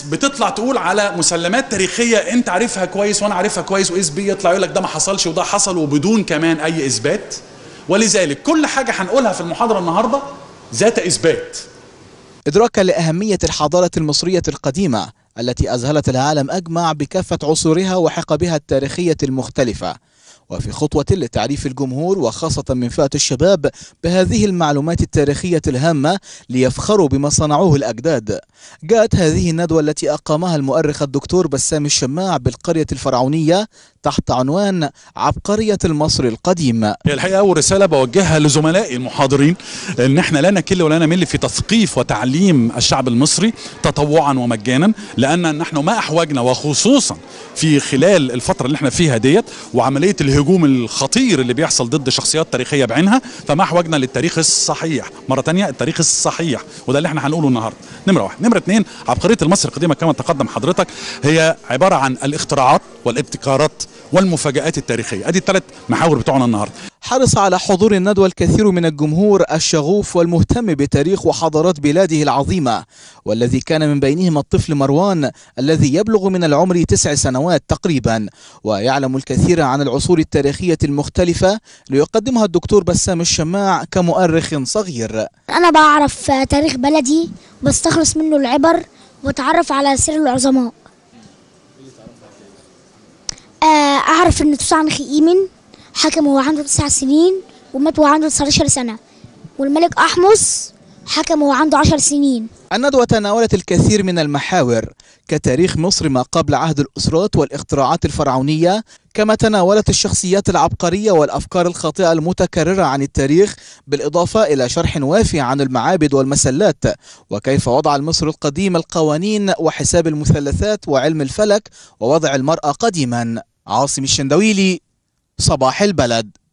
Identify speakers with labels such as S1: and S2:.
S1: بتطلع تقول على مسلمات تاريخيه انت عارفها كويس وانا عارفها كويس واس بي يطلع يقول لك ده ما حصلش وده حصل وبدون كمان اي اثبات ولذلك كل حاجه هنقولها في المحاضره النهارده ذات اثبات
S2: إدراكا لأهمية الحضارة المصرية القديمة التي أذهلت العالم أجمع بكافة عصورها وحقبها التاريخية المختلفة وفي خطوة لتعريف الجمهور وخاصة من فئة الشباب بهذه المعلومات التاريخية الهامة ليفخروا بما صنعوه الأجداد جاءت هذه الندوة التي أقامها المؤرخ الدكتور بسام الشماع بالقرية الفرعونية تحت عنوان عبقرية المصري القديم
S1: هي الحقيقه اول رساله بوجهها لزملائي المحاضرين ان احنا لا نكل ولا نمل في تثقيف وتعليم الشعب المصري تطوعا ومجانا لان نحن ما احوجنا وخصوصا في خلال الفتره اللي احنا فيها ديت وعمليه الهجوم الخطير اللي بيحصل ضد شخصيات تاريخيه بعينها فما احوجنا للتاريخ الصحيح مره تانية التاريخ الصحيح وده اللي احنا هنقوله النهارده نمره واحد نمره اثنين عبقريه المصري القديمه كما تقدم حضرتك هي عباره عن الاختراعات والابتكارات والمفاجات التاريخيه ادي الثلاث محاور بتوعنا النهارده
S2: حرص على حضور الندوة الكثير من الجمهور الشغوف والمهتم بتاريخ وحضارات بلاده العظيمة والذي كان من بينهم الطفل مروان الذي يبلغ من العمر تسع سنوات تقريبا ويعلم الكثير عن العصور التاريخية المختلفة ليقدمها الدكتور بسام الشماع كمؤرخ صغير
S3: أنا بعرف تاريخ بلدي بستخلص منه العبر وأتعرف على سير العظماء آه، أعرف إن توسع عنخ إيمن حكم وهو عنده تسع سنين ومات وهو عنده 19 سنة والملك أحمس حكم وهو عنده 10 سنين
S2: الندوة تناولت الكثير من المحاور كتاريخ مصر ما قبل عهد الأسرات والاختراعات الفرعونية كما تناولت الشخصيات العبقرية والأفكار الخاطئة المتكررة عن التاريخ بالإضافة إلى شرح وافي عن المعابد والمسلات وكيف وضع المصري القديم القوانين وحساب المثلثات وعلم الفلك ووضع المرأة قديما عاصم الشندويلي صباح البلد